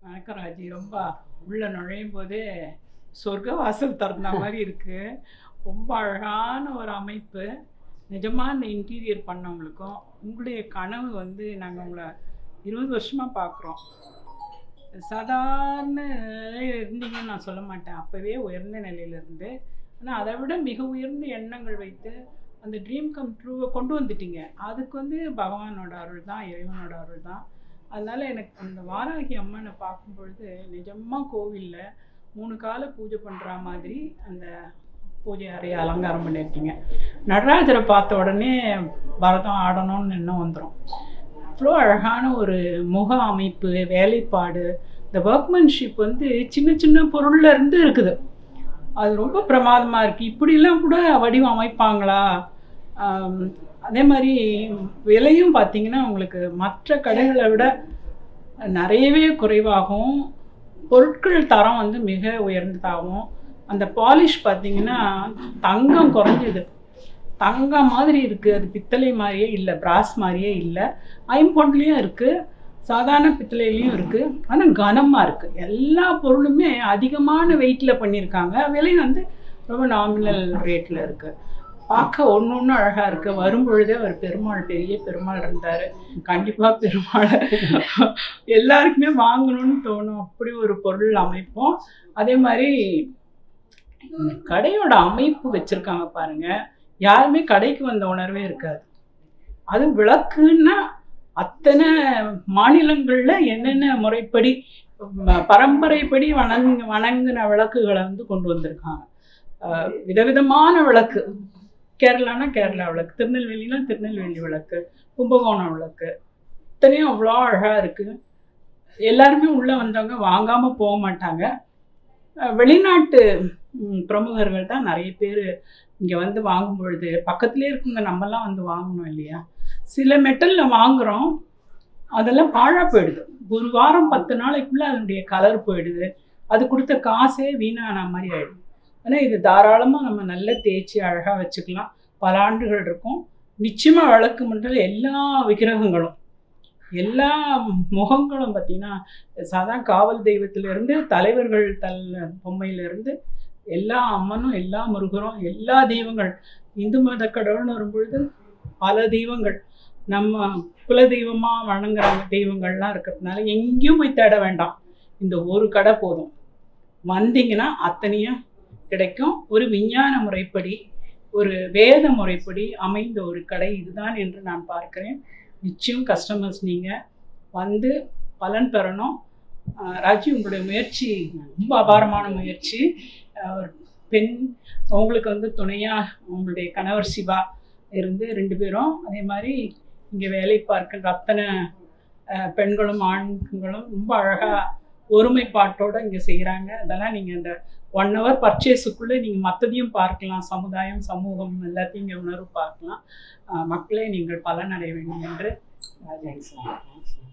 வணக்கம் ராஜி ரொம்ப உள்ள நுழையும் போதே சொர்க்க வாசல் திறந்த மாதிரி இருக்கு ரொம்ப அழகான ஒரு அமைப்பு நிஜமா இந்த இன்டீரியர் பண்ணவங்களுக்கும் உங்களுடைய கனவு வந்து நாங்கள் உங்களை இருபது வருஷமா பார்க்குறோம் சாதாரண நிலையில இருந்தீங்கன்னு நான் சொல்ல மாட்டேன் அப்போவே உயர்ந்த நிலையில இருந்து ஆனால் அதை விட மிக உயர்ந்த எண்ணங்கள் வைத்து அந்த ட்ரீம் கம் ட்ரூவை கொண்டு வந்துட்டீங்க அதுக்கு வந்து பகவானோட அருள் தான் இறைவனோட அருள் தான் அதனால எனக்கு அந்த வாராகி அம்மனை பார்க்கும் பொழுது நிஜமாக கோவிலில் மூணு கால பூஜை பண்ணுற மாதிரி அந்த பூஜை அறையை அலங்காரம் பண்ணியிருக்கீங்க நடராஜரை பார்த்த உடனே பரதம் ஆடணும்னு எண்ணம் வந்துடும் அவ்வளோ அழகான ஒரு முக அமைப்பு வேலைப்பாடு இந்த ஒர்க்மன்ஷிப் வந்து சின்ன சின்ன பொருள்ல இருந்து இருக்குது அது ரொம்ப பிரமாதமாக இருக்குது இப்படிலாம் கூட வடிவம் அமைப்பாங்களா ஆம், அதே மாதிரி விலையும் பார்த்தீங்கன்னா உங்களுக்கு மற்ற கடைகளை விட நிறையவே குறைவாகவும் பொருட்கள் தரம் வந்து மிக உயர்ந்ததாகவும் அந்த பாலிஷ் பார்த்தீங்கன்னா தங்கம் குறைஞ்சது தங்கம் மாதிரி இருக்குது அது பித்தளை மாதிரியே இல்லை பிராஸ் மாதிரியே இல்லை ஐம்பொன்லேயும் இருக்குது சாதாரண பித்தளையிலையும் இருக்குது ஆனால் கனமாக இருக்குது எல்லா பொருளுமே அதிகமான வெயிட்டில் பண்ணியிருக்காங்க விலை வந்து ரொம்ப நாமினல் ரேட்டில் இருக்குது பார்க்க ஒன்று ஒன்று அழகாக இருக்குது வரும்பொழுதே ஒரு பெருமாள் பெரிய பெருமாள் இருந்தார் கண்டிப்பாக பெருமாள் எல்லாருக்குமே வாங்கணும்னு தோணும் அப்படி ஒரு பொருள் அமைப்போம் அதே மாதிரி இந்த கடையோட அமைப்பு வச்சுருக்காங்க பாருங்க யாருமே கடைக்கு வந்த உணர்வே இருக்காது அது விளக்குன்னா அத்தனை மாநிலங்களில் என்னென்ன முறைப்படி ம- பரம்பரைப்படி வணங்கு வணங்கின விளக்குகளை வந்து கொண்டு வந்திருக்காங்க அஹ் விதவிதமான விளக்கு கேரளானா கேரளா விளக்கு திருநெல்வேலினா திருநெல்வேலி விளக்கு கும்பகோணம் விளக்கு இத்தனையும் அவ்வளோ அழகாக இருக்குது எல்லாருமே உள்ளே வந்தவங்க வாங்காமல் போக மாட்டாங்க அஹ் வெளிநாட்டு ம், பிரமுகர்கள் தான் நிறைய பேர் இங்கே வந்து வாங்கும் பொழுது பக்கத்துலேயே இருக்குங்க நம்மலாம் வந்து வாங்கணும் இல்லையா சில மெட்டலில் வாங்குகிறோம் அதெல்லாம் பாழாக போயிடுது ஒரு வாரம் பத்து நாளைக்குள்ளே அதனுடைய கலர் போயிடுது அது கொடுத்த காசே வீணான மாதிரி ஆயிடுது ஆனால் இது தாராளமாக நம்ம நல்லா தேய்ச்சி அழகாக வச்சுக்கலாம் பல ஆண்டுகள் இருக்கும் நிச்சயமாக விளக்கு மண்டல எல்லா விக்கிரகங்களும் எல்லா முகங்களும் பார்த்தீங்கன்னா சாதா காவல் தெய்வத்திலிருந்து தலைவர்கள் தல் பொம்மையிலிருந்து எல்லா அம்மனும் எல்லா முருகரும் எல்லா தெய்வங்கள் இந்து மத கடவுள்னு வரும்பொழுது பல தெய்வங்கள் நம்ம குல தெய்வமாக வணங்குறாங்க தெய்வங்கள்லாம் இருக்கிறதுனால எங்கேயும் போய் தேட வேண்டாம் இந்த ஒரு கடை போதும் வந்தீங்கன்னா அத்தனையும் கிடைக்கும் ஒரு விஞ்ஞான முறைப்படி ஒரு வேத முறைப்படி அமைந்த ஒரு கடை இதுதான் என்று நான் பார்க்கிறேன் நிச்சயம் கஸ்டமர்ஸ் நீங்கள் வந்து பலன் பெறணும் ஆஹ் ராஜி உங்களுடைய முயற்சி ரொம்ப அபாரமான முயற்சி ஆஹ் ஒரு பெண் உங்களுக்கு வந்து துணையாக உங்களுடைய கணவர் சிவா இருந்து ரெண்டு பேரும் அதே மாதிரி இங்கே வேலை பார்க்கின்ற அத்தனை ஆஹ் பெண்களும் ஆண்களும் ரொம்ப அழகாக ஒருமைப்பாட்டோட இங்கே செய்கிறாங்க அதெல்லாம் நீங்கள் இந்த ஒன் ஹவர் பர்ச்சேஸுக்குள்ளே நீங்கள் மற்றதையும் பார்க்கலாம் சமுதாயம் சமூகம் எல்லாத்தையும் இங்கே உணர்வு பார்க்கலாம் ஆஹ் மக்களே நீங்கள் பலனடைய வேண்டும் என்று ராஜா சொல்லுங்கள்